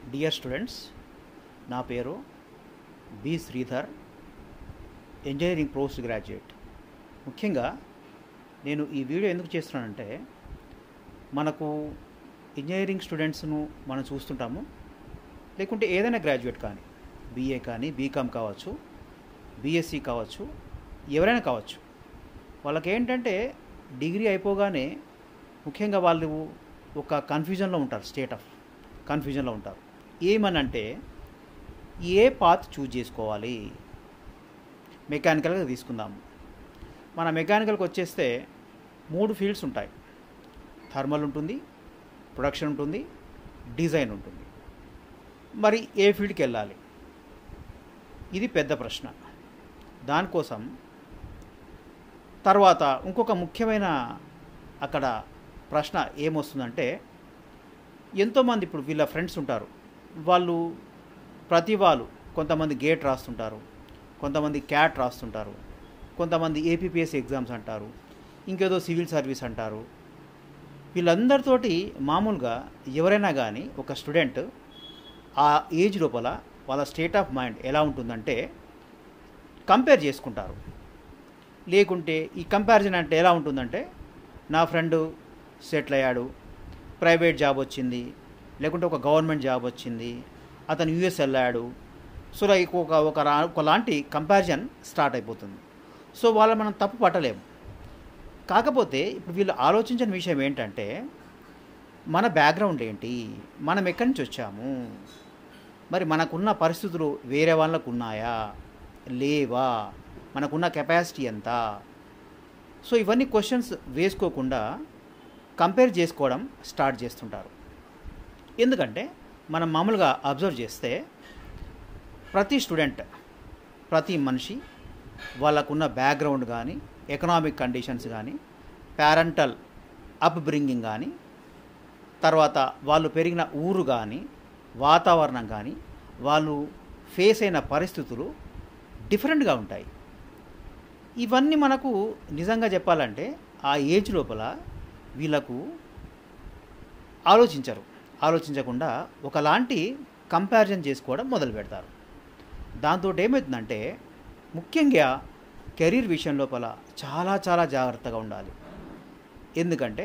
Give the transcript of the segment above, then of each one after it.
Dear students నా పేరు B Sridhar engineering post graduate ముఖ్యంగా నేను ఈ వీడియో ఎందుకు చేస్తున్నానంటే మనకు ఇంజనీరింగ్ స్టూడెంట్స్ను మనం చూస్తుంటాము లేకుంటే ఏదైనా గ్రాడ్యుయేట్ కానీ బీఏ కానీ బీకామ్ కావచ్చు బీఎస్సీ కావచ్చు ఎవరైనా కావచ్చు వాళ్ళకి ఏంటంటే డిగ్రీ అయిపోగానే ముఖ్యంగా వాళ్ళు ఒక కన్ఫ్యూజన్లో ఉంటారు స్టేట్ ఆఫ్ కన్ఫ్యూజన్లో ఉంటారు ఏమనంటే ఏ పాత్ చూజ్ చేసుకోవాలి మెకానికల్గా తీసుకుందాము మన మెకానికల్కి వచ్చేస్తే మూడు ఫీల్డ్స్ ఉంటాయి థర్మల్ ఉంటుంది ప్రొడక్షన్ ఉంటుంది డిజైన్ ఉంటుంది మరి ఏ ఫీల్డ్కి వెళ్ళాలి ఇది పెద్ద ప్రశ్న దానికోసం తర్వాత ఇంకొక ముఖ్యమైన అక్కడ ప్రశ్న ఏమొస్తుందంటే ఎంతోమంది ఇప్పుడు వీళ్ళ ఫ్రెండ్స్ ఉంటారు వాళ్ళు ప్రతి వాళ్ళు కొంతమంది గేట్ రాస్తుంటారు కొంతమంది క్యాట్ రాస్తుంటారు కొంతమంది ఏపీపీఎస్ ఎగ్జామ్స్ అంటారు ఇంకేదో సివిల్ సర్వీస్ అంటారు వీళ్ళందరితోటి మామూలుగా ఎవరైనా కానీ ఒక స్టూడెంట్ ఆ ఏజ్ లోపల వాళ్ళ స్టేట్ ఆఫ్ మైండ్ ఎలా ఉంటుందంటే కంపేర్ చేసుకుంటారు లేకుంటే ఈ కంపారిజన్ అంటే ఎలా ఉంటుందంటే నా ఫ్రెండ్ సెటిల్ అయ్యాడు ప్రైవేట్ జాబ్ వచ్చింది లేకుంటే ఒక గవర్నమెంట్ జాబ్ వచ్చింది అతను యూఎస్ వెళ్ళాడు సో లైక్ ఒక ఒక రా ఒకలాంటి కంపారిజన్ స్టార్ట్ అయిపోతుంది సో వాళ్ళ మనం తప్పు పట్టలేము కాకపోతే ఇప్పుడు వీళ్ళు ఆలోచించిన విషయం ఏంటంటే మన బ్యాక్గ్రౌండ్ ఏంటి మనం ఎక్కడి నుంచి వచ్చాము మరి మనకున్న పరిస్థితులు వేరే వాళ్ళకు ఉన్నాయా లేవా మనకున్న కెపాసిటీ ఎంత సో ఇవన్నీ క్వశ్చన్స్ వేసుకోకుండా కంపేర్ చేసుకోవడం స్టార్ట్ చేస్తుంటారు ఎందుకంటే మనం మామూలుగా అబ్జర్వ్ చేస్తే ప్రతి స్టూడెంట్ ప్రతి మనిషి వాళ్ళకున్న బ్యాక్గ్రౌండ్ కానీ ఎకనామిక్ కండిషన్స్ కానీ పేరెంటల్ అప్ బ్రింగింగ్ కానీ తర్వాత వాళ్ళు పెరిగిన ఊరు కానీ వాతావరణం కానీ వాళ్ళు ఫేస్ అయిన పరిస్థితులు డిఫరెంట్గా ఉంటాయి ఇవన్నీ మనకు నిజంగా చెప్పాలంటే ఆ ఏజ్ లోపల వీళ్ళకు ఆలోచించరు ఆలోచించకుండా ఒకలాంటి కంపారిజన్ చేసుకోవడం మొదలు పెడతారు దాంతో ఏమవుతుందంటే ముఖ్యంగా కెరీర్ విషయం లోపల చాలా చాలా జాగ్రత్తగా ఉండాలి ఎందుకంటే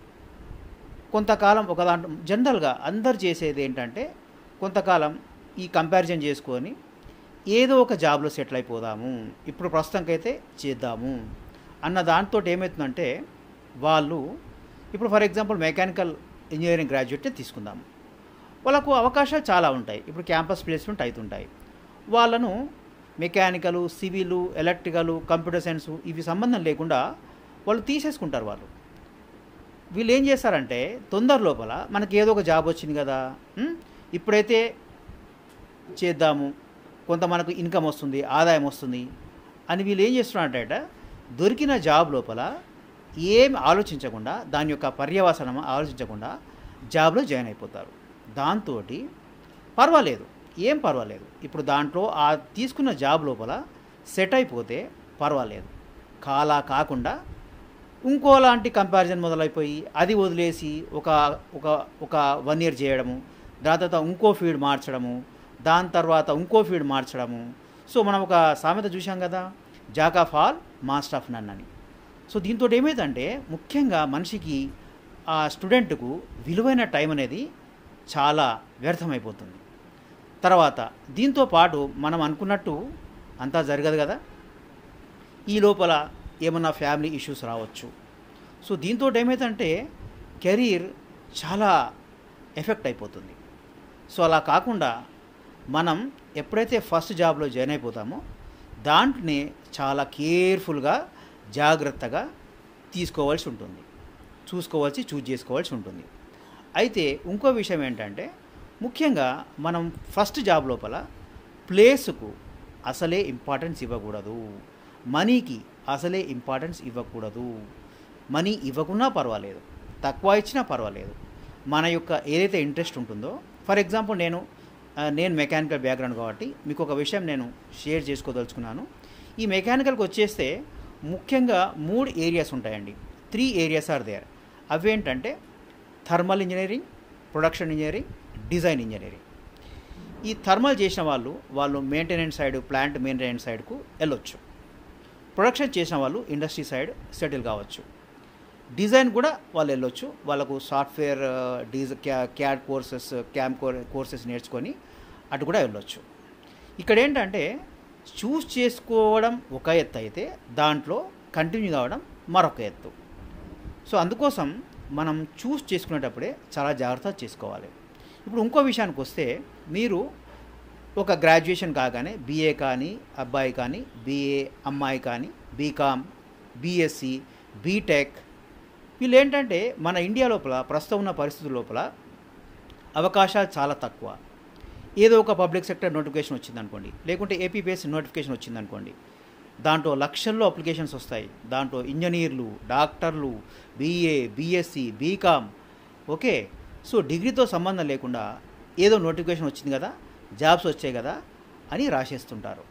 కొంతకాలం ఒక దాంట్లో జనరల్గా అందరు చేసేది ఏంటంటే కొంతకాలం ఈ కంపారిజన్ చేసుకొని ఏదో ఒక జాబ్లో సెటిల్ అయిపోదాము ఇప్పుడు ప్రస్తుతానికైతే చేద్దాము అన్న దాంతో ఏమవుతుందంటే వాళ్ళు ఇప్పుడు for example mechanical engineering graduate తీసుకుందాము వాళ్ళకు అవకాశాలు చాలా ఉంటాయి ఇప్పుడు క్యాంపస్ ప్లేస్మెంట్ అవుతుంటాయి వాళ్ళను mechanical civil electrical computer science ఇవి సంబంధం లేకుండా వాళ్ళు తీసేసుకుంటారు వాళ్ళు వీళ్ళు ఏం చేస్తారంటే తొందర లోపల మనకి ఏదో ఒక జాబ్ వచ్చింది కదా ఉం? ఇప్పుడైతే చేద్దాము కొంత మనకు ఇన్కమ్ వస్తుంది ఆదాయం వస్తుంది అని వీళ్ళు ఏం చేస్తున్నారంటే దొరికిన జాబ్ లోపల ఏం ఆలోచించకుండా దాని యొక్క పర్యవసనం ఆలోచించకుండా జాబ్లో జాయిన్ అయిపోతారు దాంతో పర్వాలేదు ఏం పర్వాలేదు ఇప్పుడు దాంట్లో ఆ తీసుకున్న జాబ్ లోపల సెట్ అయిపోతే పర్వాలేదు కాలా కాకుండా ఇంకోలాంటి కంపారిజన్ మొదలైపోయి అది వదిలేసి ఒక ఒక ఒక వన్ ఇయర్ చేయడము దాని తర్వాత ఇంకో ఫీడ్ మార్చడము దాని తర్వాత ఇంకో ఫీడ్ మార్చడము సో మనం ఒక సామెత చూసాం కదా jack of all master of none అని సో దీంతో ఏమైందంటే ముఖ్యంగా మనిషికి ఆ స్టూడెంట్కు విలువైన టైం అనేది చాలా వ్యర్థమైపోతుంది తర్వాత దీంతో పాటు మనం అనుకున్నట్టు అంతా జరగదు కదా ఈ లోపల ఏమన్నా ఫ్యామిలీ ఇష్యూస్ రావచ్చు సో దీంతో ఏమైందంటే కెరీర్ చాలా ఎఫెక్ట్ అయిపోతుంది సో అలా కాకుండా మనం ఎప్పుడైతే ఫస్ట్ జాబ్లో జాయిన్ అయిపోతామో దాంట్నే చాలా కేర్ఫుల్గా జాగ్రత్తగా తీసుకోవాల్సి ఉంటుంది చూసుకోవాల్సి చూజ్ చేసుకోవాల్సి ఉంటుంది అయితే ఇంకో విషయం ఏంటంటే ముఖ్యంగా మనం ఫస్ట్ జాబ్ లోపల ప్లేస్కు అసలే ఇంపార్టెన్స్ ఇవ్వకూడదు మనీకి అసలే ఇంపార్టెన్స్ ఇవ్వకూడదు మనీ ఇవ్వకున్నా పర్వాలేదు తక్కువ ఇచ్చినా పర్వాలేదు మన యొక్క ఏదైతే ఇంట్రెస్ట్ ఉంటుందో ఫర్ ఎగ్జాంపుల్ నేను ఆ, నేను మెకానికల్ బ్యాక్గ్రౌండ్ కాబట్టి మీకు ఒక విషయం నేను షేర్ చేసుకోదలుచుకున్నాను ఈ మెకానికల్కి వచ్చేస్తే ముఖ్యంగా మూడు ఏరియాస్ ఉంటాయండి త్రీ ఏరియాస్ ఆర్ దేర్ అవేంటంటే thermal engineering production engineering design engineering ఈ థర్మల్ చేసిన వాళ్ళు వాళ్ళు మెయింటెనెన్స్ సైడ్ ప్లాంట్ మెయింటెనెన్స్ సైడ్కు వెళ్ళొచ్చు ప్రొడక్షన్ చేసిన వాళ్ళు ఇండస్ట్రీ సైడ్ సెటిల్ కావచ్చు డిజైన్ కూడా వాళ్ళు వెళ్ళొచ్చు వాళ్ళకు సాఫ్ట్వేర్ డీజ్ క్యా క్యాడ్ కోర్సెస్ క్యామ్ కోర్సెస్ నేర్చుకొని అటు కూడా వెళ్ళొచ్చు ఇక్కడ ఏంటంటే చూస్ చేసుకోవడం ఒక ఎత్తు అయితే దాంట్లో కంటిన్యూ కావడం మరొక ఎత్తు సో అందుకోసం మనం చూస్ చేసుకునేటప్పుడే చాలా జాగ్రత్త చేసుకోవాలి ఇప్పుడు ఇంకో విషయానికి వస్తే మీరు ఒక గ్రాడ్యుయేషన్ కాగానే బీఏ కానీ అబ్బాయి కానీ బీఏ అమ్మాయి కానీ బీకామ్ బీఎస్సీ బీటెక్ వీళ్ళు ఏంటంటే మన ఇండియా లోపల ప్రస్తుతం ఉన్న పరిస్థితుల లోపల అవకాశాలు చాలా తక్కువ ఏదో ఒక పబ్లిక్ సెక్టర్ నోటిఫికేషన్ వచ్చిందనుకోండి లేకుంటే ఏపీపీఎస్ నోటిఫికేషన్ వచ్చిందనుకోండి దాంట్లో లక్షల్లో అప్లికేషన్స్ వస్తాయి దాంట్లో ఇంజనీర్లు డాక్టర్లు BA BSc BCom okay so డిగ్రీతో సంబంధం లేకుండా ఏదో నోటిఫికేషన్ వచ్చింది కదా జాబ్స్ వచ్చాయి కదా అని రాసేస్తుంటారు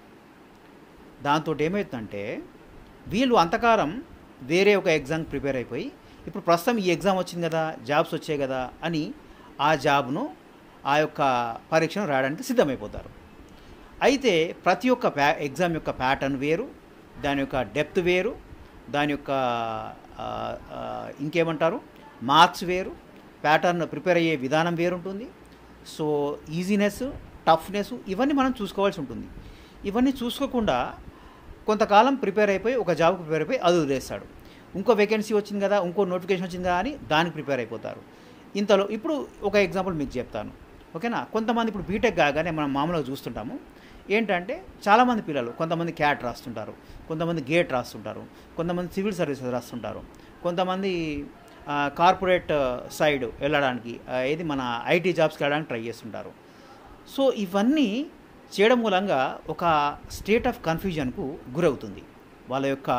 దాంతో ఏమవుతుందంటే వీళ్ళు అంతకాలం వేరే ఒక ఎగ్జామ్ ప్రిపేర్ అయిపోయి ఇప్పుడు ప్రస్తుతం ఈ ఎగ్జామ్ వచ్చింది కదా జాబ్స్ వచ్చాయి కదా అని ఆ జాబ్ను ఆ యొక్క పరీక్షను రాయడానికి సిద్ధమైపోతారు అయితే ప్రతి ఒక్క ప్యా ఎగ్జామ్ యొక్క ప్యాటర్న్ వేరు దాని యొక్క డెప్త్ వేరు దాని యొక్క ఆ, ఆ, ఇంకేమంటారు మార్క్స్ వేరు ప్యాటర్న్ ప్రిపేర్ అయ్యే విధానం వేరుంటుంది సో ఈజీనెస్ టఫ్నెస్ ఇవన్నీ మనం చూసుకోవాల్సి ఉంటుంది ఇవన్నీ చూసుకోకుండా కొంతకాలం ప్రిపేర్ అయిపోయి ఒక జాబ్కి ప్రిపేర్ అయిపోయి అది వదిలేస్తాడు ఇంకో వేకెన్సీ వచ్చింది కదా ఇంకో నోటిఫికేషన్ వచ్చింది కదా అని దానికి ప్రిపేర్ అయిపోతారు ఇంతలో ఇప్పుడు ఒక ఎగ్జాంపుల్ మీకు చెప్తాను ఓకేనా కొంతమంది ఇప్పుడు బీటెక్ కాగానే మనం మామూలుగా చూస్తుంటాము ఏంటంటే చాలామంది పిల్లలు కొంతమంది క్యాట్ రాస్తుంటారు కొంతమంది గేట్ రాస్తుంటారు కొంతమంది సివిల్ సర్వీసెస్ రాస్తుంటారు కొంతమంది ఆ, కార్పొరేట్ సైడ్ వెళ్ళడానికి ఆ, ఏది మన ఐటీ జాబ్స్కి వెళ్ళడానికి ట్రై చేస్తుంటారు సో ఇవన్నీ చేయడం మూలంగా ఒక స్టేట్ ఆఫ్ కన్ఫ్యూజన్కు గురవుతుంది వాళ్ళ యొక్క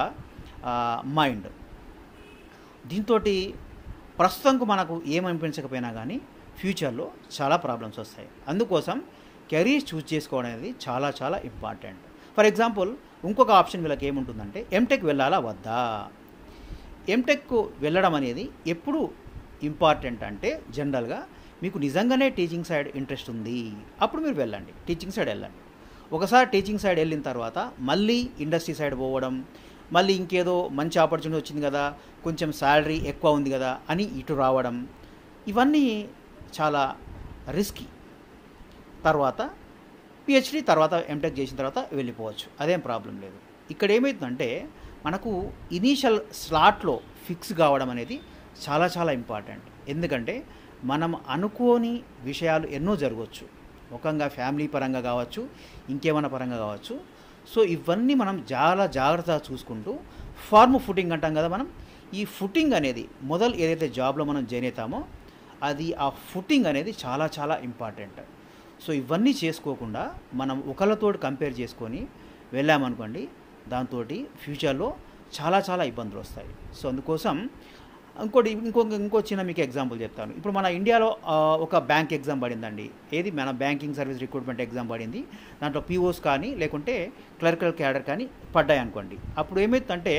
మైండ్ దీంతో ప్రస్తుతంకు మనకు ఏమనిపించకపోయినా కానీ ఫ్యూచర్లో చాలా ప్రాబ్లమ్స్ వస్తాయి అందుకోసం కెరీర్ చూస్ చేసుకోవడం అనేది చాలా చాలా ఇంపార్టెంట్ ఫర్ ఎగ్జాంపుల్ ఇంకొక ఆప్షన్ వీళ్ళకి ఏముంటుందంటే ఎంటెక్ వెళ్ళాలా వద్దా ఎంటెక్ వెళ్ళడం అనేది ఎప్పుడు ఇంపార్టెంట్ అంటే జనరల్గా మీకు నిజంగానే టీచింగ్ సైడ్ ఇంట్రెస్ట్ ఉంది అప్పుడు మీరు వెళ్ళండి టీచింగ్ సైడ్ వెళ్ళండి ఒకసారి టీచింగ్ సైడ్ వెళ్ళిన తర్వాత మళ్ళీ ఇండస్ట్రీ సైడ్ పోవడం మళ్ళీ ఇంకేదో మంచి ఆపర్చునిటీ వచ్చింది కదా కొంచెం శాలరీ ఎక్కువ ఉంది కదా అని ఇటు రావడం ఇవన్నీ చాలా రిస్కీ తర్వాత పిహెచ్డి తర్వాత ఎంటెక్ చేసిన తర్వాత వెళ్ళిపోవచ్చు అదేం ప్రాబ్లం లేదు ఇక్కడ ఏమవుతుందంటే మనకు ఇనీషియల్ స్లాట్లో ఫిక్స్ కావడం అనేది చాలా చాలా ఇంపార్టెంట్ ఎందుకంటే మనం అనుకోని విషయాలు ఎన్నో జరగవచ్చు ముఖంగా ఫ్యామిలీ పరంగా కావచ్చు ఇంకేమైనా పరంగా కావచ్చు సో ఇవన్నీ మనం చాలా జాగ్రత్తగా చూసుకుంటూ ఫార్మ్ ఫుటింగ్ అంటాం కదా మనం ఈ ఫుటింగ్ అనేది మొదలు ఏదైతే జాబ్లో మనం జాయిన్ అవుతామో అది ఆ ఫుటింగ్ అనేది చాలా చాలా ఇంపార్టెంట్ సో ఇవన్నీ చేసుకోకుండా మనం ఒకళ్ళతో కంపేర్ చేసుకొని వెళ్ళామనుకోండి దాంతో ఫ్యూచర్లో చాలా చాలా ఇబ్బందులు వస్తాయి సో అందుకోసం ఇంకోటి ఇంకో ఇంకో చిన్న మీకు ఎగ్జాంపుల్ చెప్తాను ఇప్పుడు మన ఇండియాలో ఆ, ఒక బ్యాంక్ ఎగ్జామ్ పడిందండి ఏది మన బ్యాంకింగ్ సర్వీస్ రిక్రూట్మెంట్ ఎగ్జామ్ పడింది దాంట్లో పీఓస్ కానీ లేకుంటే క్లరికల్ క్యాడర్ కానీ పడ్డాయి అనుకోండి అప్పుడు ఏమైందంటే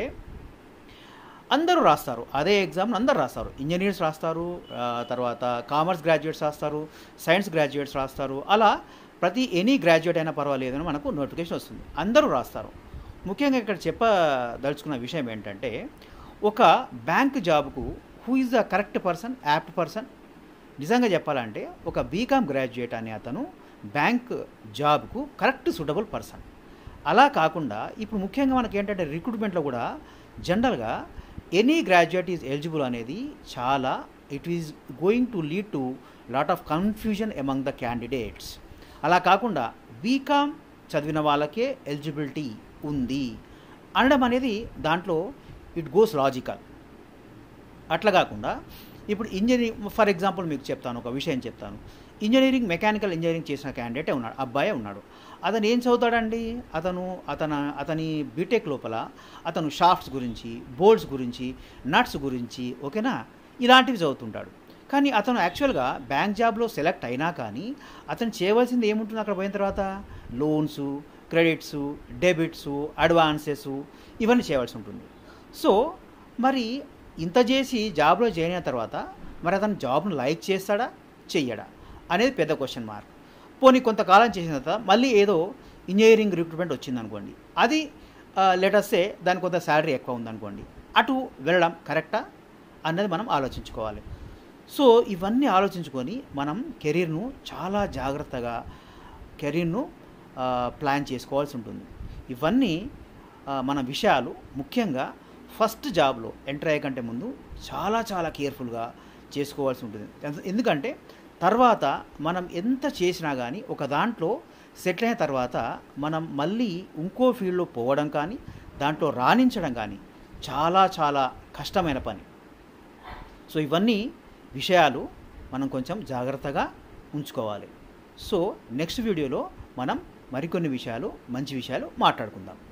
అందరూ రాస్తారు అదే ఎగ్జామ్ అందరూ రాస్తారు ఇంజనీర్స్ రాస్తారు ఆ, తర్వాత కామర్స్ గ్రాడ్యుయేట్స్ రాస్తారు సైన్స్ గ్రాడ్యుయేట్స్ రాస్తారు అలా ప్రతి ఎనీ గ్రాడ్యుయేట్ అయినా పర్వాలేదు అని మనకు నోటిఫికేషన్ వస్తుంది అందరూ రాస్తారు ముఖ్యంగా ఇక్కడ చెప్పదలుచుకున్న విషయం ఏంటంటే ఒక బ్యాంక్ జాబ్కు who is the correct person apt person నిజంగా చెప్పాలంటే ఒక బీకామ్ గ్రాడ్యుయేట్ అనే అతను బ్యాంక్ జాబ్కు కరెక్ట్ సూటబుల్ పర్సన్ అలా కాకుండా ఇప్పుడు ముఖ్యంగా మనకి ఏంటంటే రిక్రూట్మెంట్లో కూడా జనరల్గా ఎనీ గ్రాడ్యుయేట్ ఈజ్ ఎలిజిబుల్ అనేది చాలా it is going to lead to lot of confusion among the candidates అలా కాకుండా బీకామ్ చదివిన వాళ్ళకే ఎలిజిబిలిటీ ఉంది అనడం అనేది దాంట్లో ఇట్ గోస్ లాజికల్ అట్లా కాకుండా ఇప్పుడు ఇంజనీరింగ్ ఫర్ ఎగ్జాంపుల్ మీకు చెప్తాను ఒక విషయం చెప్తాను ఇంజనీరింగ్ మెకానికల్ ఇంజనీరింగ్ చేసిన క్యాండిడేటే ఉన్నాడు అబ్బాయే ఉన్నాడు అతను ఏం చదువుతాడండి అతను అతన అతని బీటెక్ లోపల అతను షాఫ్ట్స్ గురించి బోల్డ్స్ గురించి నట్స్ గురించి ఓకేనా ఇలాంటివి చదువుతుంటాడు కానీ అతను యాక్చువల్గా బ్యాంక్ జాబ్లో సెలెక్ట్ అయినా కానీ అతను చేయవలసింది ఏముంటుంది అక్కడ పోయిన తర్వాత లోన్స్ క్రెడిట్స్ డెబిట్స్ అడ్వాన్సెస్ ఇవన్నీ చేయవలసి ఉంటుంది సో మరి ఇంత చేసి జాబ్లో జాయిన్ అయిన తర్వాత మరి అతను జాబ్ను లైక్ చేస్తాడా చెయ్యడా అనేది పెద్ద క్వశ్చన్ మార్క్ పోనీ కొంతకాలం చేసిన తర్వాత మళ్ళీ ఏదో ఇంజనీరింగ్ రిక్రూట్మెంట్ వచ్చింది అనుకోండి అది లెటర్సే దాని కొంత శాలరీ ఎక్కువ ఉందనుకోండి అటు వెళ్ళడం కరెక్టా అన్నది మనం ఆలోచించుకోవాలి సో ఇవన్నీ ఆలోచించుకొని మనం కెరీర్ను చాలా జాగ్రత్తగా కెరీర్ను ఆ, ప్లాన్ చేసుకోవాల్సి ఉంటుంది ఇవన్నీ ఆ, మన విషయాలు ముఖ్యంగా ఫస్ట్ జాబ్లో ఎంటర్ అయ్యే కంటే ముందు చాలా చాలా కేర్ఫుల్గా చేసుకోవాల్సి ఉంటుంది ఎందు- ఎందుకంటే తర్వాత మనం ఎంత చేసినా కానీ ఒక దాంట్లో సెటిల్ అయిన తర్వాత మనం మళ్ళీ ఇంకో ఫీల్డ్లో పోవడం కానీ దాంట్లో రాణించడం కానీ చాలా చాలా కష్టమైన పని సో ఇవన్నీ విషయాలు మనం కొంచెం జాగ్రత్తగా ఉంచుకోవాలి సో నెక్స్ట్ వీడియోలో మనం మరికొన్ని విషయాలు మంచి విషయాలు మాట్లాడుకుందాం